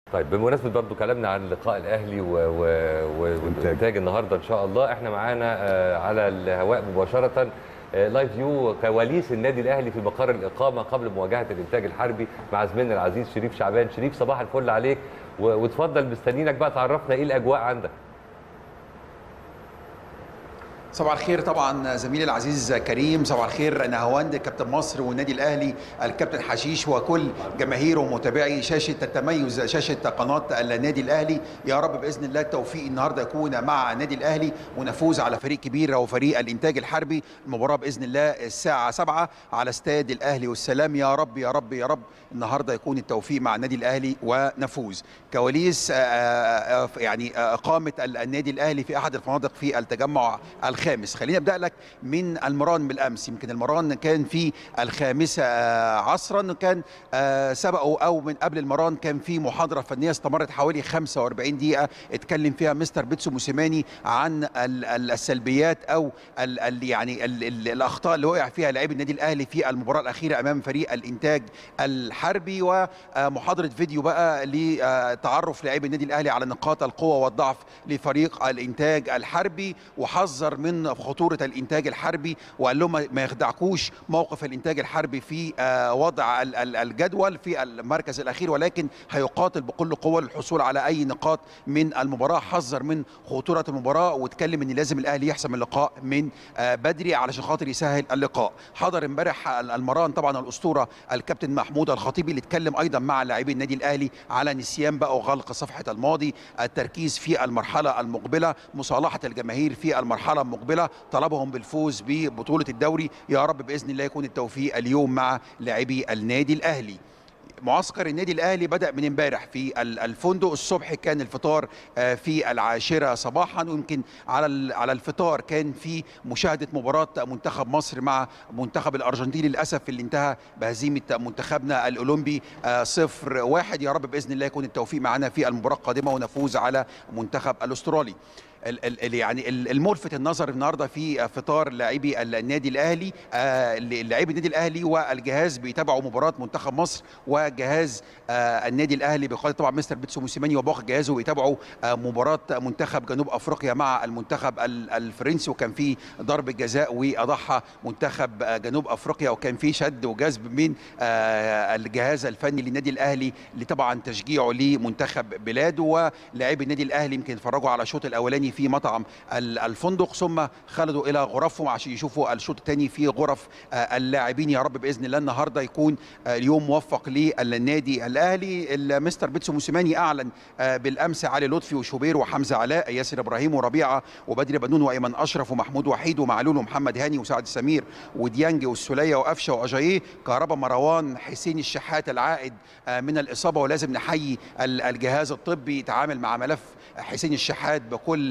طيب بمناسبه برضو كلامنا عن لقاء الاهلي و... و... و... والانتاج النهارده ان شاء الله احنا معانا آه، على الهواء مباشره آه، لايف فيو كواليس النادي الاهلي في مقر الاقامه قبل مواجهه الانتاج الحربي مع زميلنا العزيز شريف شعبان شريف صباح الفل عليك و... وتفضل مستنيينك بقى تعرفنا ايه الاجواء عندك صباح الخير طبعا زميلي العزيز كريم صباح الخير نهاوند كابتن مصر والنادي الاهلي الكابتن حشيش وكل جماهير ومتابعي شاشه التميز شاشه قناه النادي الاهلي يا رب باذن الله التوفيق النهارده يكون مع النادي الاهلي ونفوز على فريق كبير وهو فريق الانتاج الحربي المباراه باذن الله الساعه 7 على استاد الاهلي والسلام يا رب يا رب يا رب النهارده يكون التوفيق مع النادي الاهلي ونفوز كواليس آه، آه، يعني آه، اقامه النادي الاهلي في احد الفنادق في التجمع الخامس خليني ابدا لك من المران بالامس يمكن المران كان في الخامسه آه، عصرا كان آه، سبقوا او من قبل المران كان في محاضره فنيه استمرت حوالي 45 دقيقه اتكلم فيها مستر بيتسو موسيماني عن ال- ال- السلبيات او ال ال يعني ال ال الاخطاء اللي وقع فيها لاعبي النادي الاهلي في المباراه الاخيره امام فريق الانتاج الحربي ومحاضره فيديو بقى لتعرف لاعبي النادي الاهلي على نقاط القوه والضعف لفريق الانتاج الحربي وحذر من خطوره الانتاج الحربي وقال لهم ما يخدعكوش موقف الانتاج الحربي في آه، وضع ال- ال- الجدول في المركز الاخير ولكن هيقاتل بكل قوه للحصول على اي نقاط من المباراه حذر من خطوره المباراه واتكلم ان لازم الاهلي يحسم اللقاء من آه، بدري علشان خاطر يسهل اللقاء حضر امبارح المران طبعا الاسطوره الكابتن محمود الخطيبي اللي اتكلم ايضا مع لاعبي النادي الاهلي على نسيان بقى وغلق صفحه الماضي التركيز في المرحله المقبله مصالحه الجماهير في المرحله المقبله طلبهم بالفوز ببطوله الدوري يا رب باذن الله يكون التوفيق اليوم مع لاعبي النادي الاهلي معسكر النادي الاهلي بدا من امبارح في ال- الفندق الصبح كان الفطار آه، في العاشره صباحا ويمكن على ال- على الفطار كان في مشاهده مباراه منتخب مصر مع منتخب الارجنتين للاسف اللي انتهى بهزيمه منتخبنا الاولمبي آه، صفر واحد يا رب باذن الله يكون التوفيق معنا في المباراه القادمه ونفوز على منتخب الاسترالي ال- ال- ال- يعني ال- الملفت النظر النهارده في فطار لاعبي النادي الاهلي آه، لاعبي النادي الاهلي والجهاز بيتابعوا مباراه منتخب مصر وجهاز آه، النادي الاهلي بقياده طبعا مستر بيتسو موسيماني وباقي جهازه بيتابعوا آه، مباراه منتخب جنوب افريقيا مع المنتخب ال- الفرنسي وكان في ضربه جزاء واضحى منتخب آه، جنوب افريقيا وكان في شد وجذب من آه، الجهاز الفني للنادي الاهلي لطبعا تشجيعه لمنتخب بلاده ولاعبي النادي الاهلي يمكن اتفرجوا على الشوط الاولاني في مطعم ال- الفندق ثم خلدوا الى غرفهم عشان يشوفوا الشوط الثاني في غرف آه، اللاعبين يا رب باذن الله النهارده يكون آه، اليوم موفق للنادي الاهلي المستر بيتسو موسيماني اعلن آه، بالامس علي لطفي وشوبير وحمزه علاء ياسر ابراهيم وربيعه وبدر بنون وايمن اشرف ومحمود وحيد ومعلول ومحمد هاني وسعد سمير وديانج والسوليه وقفشه واجاييه كهربا مروان حسين الشحات العائد آه، من الاصابه ولازم نحيي ال- الجهاز الطبي يتعامل مع ملف حسين الشحات بكل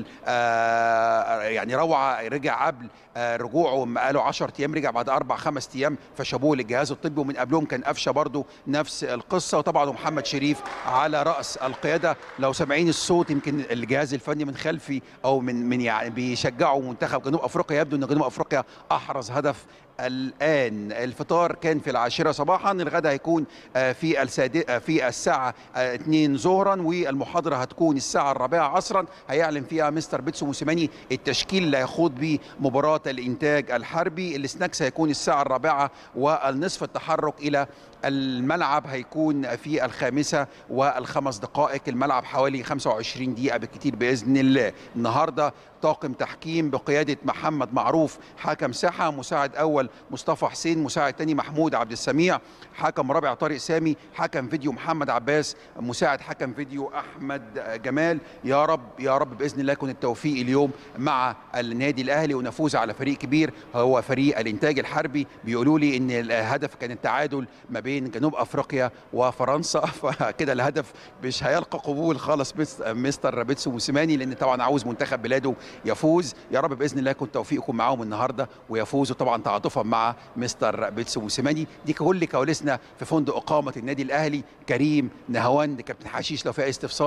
آه، يعني روعه رجع قبل آه، رجوعه ما قالوا 10 ايام رجع بعد اربع خمس ايام فشابوه للجهاز الطبي ومن قبلهم كان قفشه برضو نفس القصه وطبعا محمد شريف على راس القياده لو سامعين الصوت يمكن الجهاز الفني من خلفي او من من يعني بيشجعوا منتخب جنوب افريقيا يبدو ان جنوب افريقيا احرز هدف الان الفطار كان في العاشره صباحا الغداء هيكون آه، في الساد... آه، في الساعه آه، 2 ظهرا والمحاضره هتكون الساعه الرابعه عصرا هيعلن فيها مستر بيتسو موسيماني التشكيل اللي هيخوض بيه مباراه الانتاج الحربي السناكس هيكون الساعه الرابعه والنصف التحرك الى الملعب هيكون في الخامسة والخمس دقائق الملعب حوالي 25 دقيقة بالكتير بإذن الله النهاردة طاقم تحكيم بقيادة محمد معروف حكم ساحة مساعد أول مصطفى حسين مساعد تاني محمود عبد السميع حكم رابع طارق سامي حكم فيديو محمد عباس مساعد حكم فيديو أحمد جمال يا رب يا رب بإذن الله يكون التوفيق اليوم مع النادي الأهلي ونفوز على فريق كبير هو فريق الإنتاج الحربي بيقولوا لي إن الهدف كان التعادل ما بين جنوب افريقيا وفرنسا فكده الهدف مش هيلقى قبول خالص مس- مستر بيتسو موسيماني لان طبعا عاوز منتخب بلاده يفوز يا رب باذن الله يكون توفيقكم معاهم النهارده ويفوزوا طبعا تعاطفا مع مستر بيتسو موسيماني دي كل كواليسنا في فندق اقامه النادي الاهلي كريم نهاوند كابتن حشيش لو في اي استفسار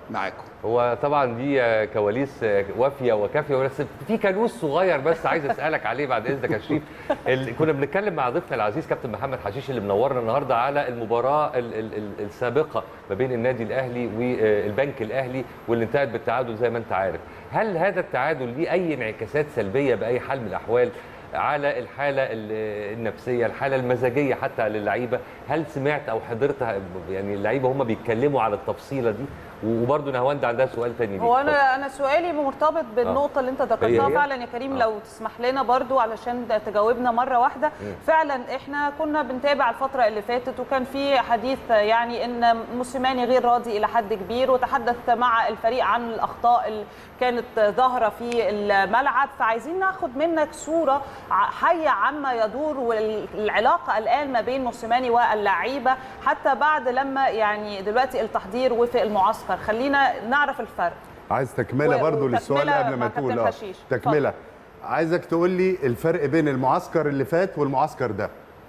معاكم هو طبعا دي آه، كواليس آه، وافيه وكافيه بس في كانوس صغير بس عايز اسالك عليه بعد اذنك يا شريف ال- كنا بنتكلم مع ضيفنا العزيز كابتن محمد حشيش اللي منورنا النهارده على المباراه ال- ال- ال- السابقه ما بين النادي الاهلي والبنك الاهلي واللي انتهت بالتعادل زي ما انت عارف هل هذا التعادل ليه اي انعكاسات سلبيه باي حال من الاحوال على الحاله ال- النفسيه الحاله المزاجيه حتى للعيبه هل سمعت او حضرت يعني اللعيبه هم بيتكلموا على التفصيله دي وبرده نهاوند عندها سؤال تاني ليك. هو انا انا سؤالي مرتبط بالنقطه اللي انت هي ذكرتها هي؟ فعلا يا كريم آه. لو تسمح لنا برضو علشان ده تجاوبنا مره واحده فعلا احنا كنا بنتابع الفتره اللي فاتت وكان في حديث يعني ان موسيماني غير راضي الى حد كبير وتحدث مع الفريق عن الاخطاء اللي كانت ظاهره في الملعب فعايزين ناخد منك صوره ع- حيه عما يدور والعلاقه الان ما بين موسيماني واللعيبه حتى بعد لما يعني دلوقتي التحضير وفي المعسكر خلينا نعرف الفرق عايز تكمله و- برضو للسؤال وتكملة قبل ما مع تقول كابتن اه حشيش. تكمله عايزك تقول لي الفرق بين المعسكر اللي فات والمعسكر ده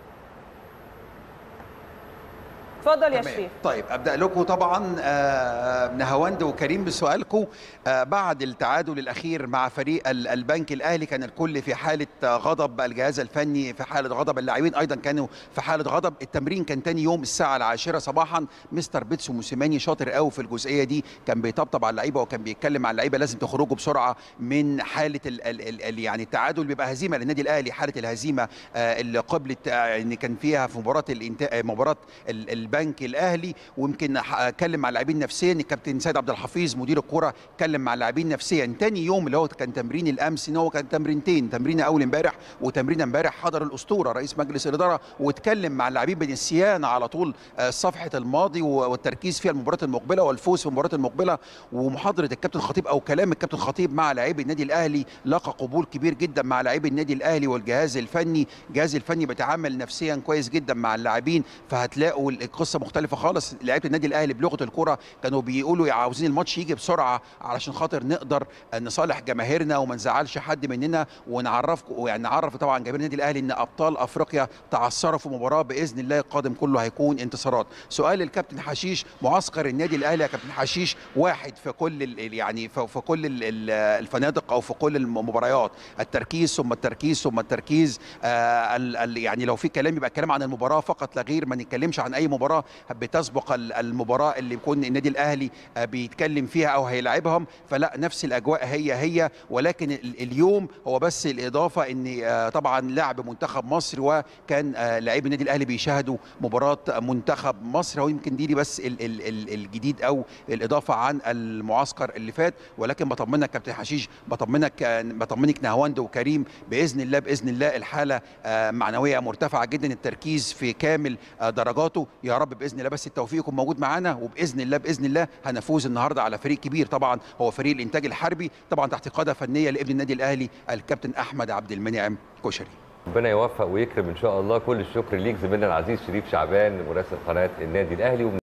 اتفضل يا تمام. شريف طيب ابدا لكم طبعا آه، نهاوند وكريم بسؤالكم آه، بعد التعادل الاخير مع فريق ال- البنك الاهلي كان الكل في حاله آه، غضب الجهاز الفني في حاله غضب اللاعبين ايضا كانوا في حاله غضب التمرين كان تاني يوم الساعه العاشرة صباحا مستر بيتسو موسيماني شاطر قوي في الجزئيه دي كان بيطبطب على اللعيبه وكان بيتكلم على اللعيبه لازم تخرجوا بسرعه من حاله ال ال ال ال يعني التعادل بيبقى هزيمه للنادي الاهلي حاله الهزيمه آه، اللي قبلت آه، ان كان فيها في مباراه الانتا... مباراه ال- البنك الاهلي ويمكن ح- اتكلم مع اللاعبين نفسيا الكابتن سيد عبد الحفيظ مدير الكره اتكلم مع اللاعبين نفسيا تاني يوم اللي هو كان تمرين الامس ان هو كان تمرينتين تمرين اول امبارح وتمرين امبارح حضر الاسطوره رئيس مجلس الاداره واتكلم مع اللاعبين بنسيان على طول آه، صفحه الماضي و- والتركيز فيها المباراه المقبله والفوز في المباراه المقبله ومحاضره الكابتن خطيب او كلام الكابتن خطيب مع لاعبي النادي الاهلي لقى قبول كبير جدا مع لاعبي النادي الاهلي والجهاز الفني الجهاز الفني بيتعامل نفسيا كويس جدا مع اللاعبين فهتلاقوا القصه مختلفه خالص لعيبه النادي الاهلي بلغه الكره كانوا بيقولوا عاوزين الماتش يجي بسرعه علشان خاطر نقدر نصالح جماهيرنا وما نزعلش حد مننا ونعرفكم يعني نعرف طبعا جماهير النادي الاهلي ان ابطال افريقيا تعثروا في مباراه باذن الله القادم كله هيكون انتصارات سؤال الكابتن حشيش معسكر النادي الاهلي يا كابتن حشيش واحد في كل ال- يعني في في كل ال- ال- الفنادق او في كل المباريات التركيز ثم التركيز ثم التركيز آه ال- ال- يعني لو في كلام يبقى كلام عن المباراه فقط لا غير ما نتكلمش عن اي مباراه بتسبق ال- المباراه اللي يكون النادي الاهلي آه بيتكلم فيها او هيلاعبهم فلا نفس الاجواء هي هي ولكن ال- اليوم هو بس الاضافه ان آه طبعا لعب منتخب مصر وكان آه لاعبي النادي الاهلي بيشاهدوا مباراه منتخب مصر هو يمكن دي بس ال- ال- ال- الجديد او الاضافه عن المعسكر اللي فات ولكن بطمنك كابتن حشيش بطمنك آه، بطمنك نهاوند وكريم باذن الله باذن الله الحاله آه، معنويه مرتفعه جدا التركيز في كامل آه، درجاته يا رب باذن الله بس التوفيق يكون موجود معانا وباذن الله باذن الله هنفوز النهارده على فريق كبير طبعا هو فريق الانتاج الحربي طبعا تحت قاده فنيه لابن النادي الاهلي الكابتن احمد عبد المنعم كشري ربنا يوفق ويكرم ان شاء الله كل الشكر ليك زميلنا العزيز شريف شعبان مراسل قناه النادي الاهلي